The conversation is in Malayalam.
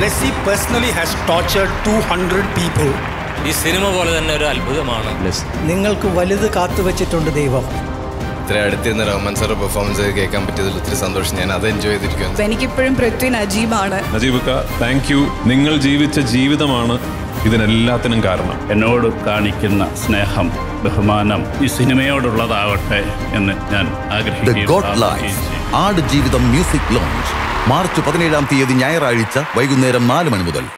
Blessy personally has tortured 200 people. ഈ സിനിമ പോലെ തന്നെ ഒരു അത്ഭുതമാണ് നിങ്ങൾക്ക് വലുത് കാത്തുവച്ചിട്ടുണ്ട് ദൈവം ഇത്ര അടുത്തിരുന്ന റഹ്മാൻ സാറ് പെർഫോമൻസ് കേൾക്കാൻ പറ്റിയതിൽ ഒത്തിരി സന്തോഷം ഞാൻ അത് എൻജോയ് ചെയ്തിരിക്കുന്നു എനിക്കിപ്പോഴും പൃഥ്വി നജീബാണ് നജീബക്ക താങ്ക് യു നിങ്ങൾ ജീവിച്ച ജീവിതമാണ് ഇതിനെല്ലാത്തിനും കാരണം എന്നോട് കാണിക്കുന്ന സ്നേഹം ബഹുമാനം ഈ സിനിമയോടുള്ളതാവട്ടെ എന്ന് ഞാൻ ദ ആഗ്രഹിക്കുകയും ഗോഡ് പ്രാർത്ഥിക്കുകയും ലൈഫ് ചെയ്യും ആട് ജീവിതം മ്യൂസിക് ലോഞ്ച് മാർച്ച് പതിനേഴാം തീയതി ഞായറാഴ്ച വൈകുന്നേരം നാല് മണി മുതൽ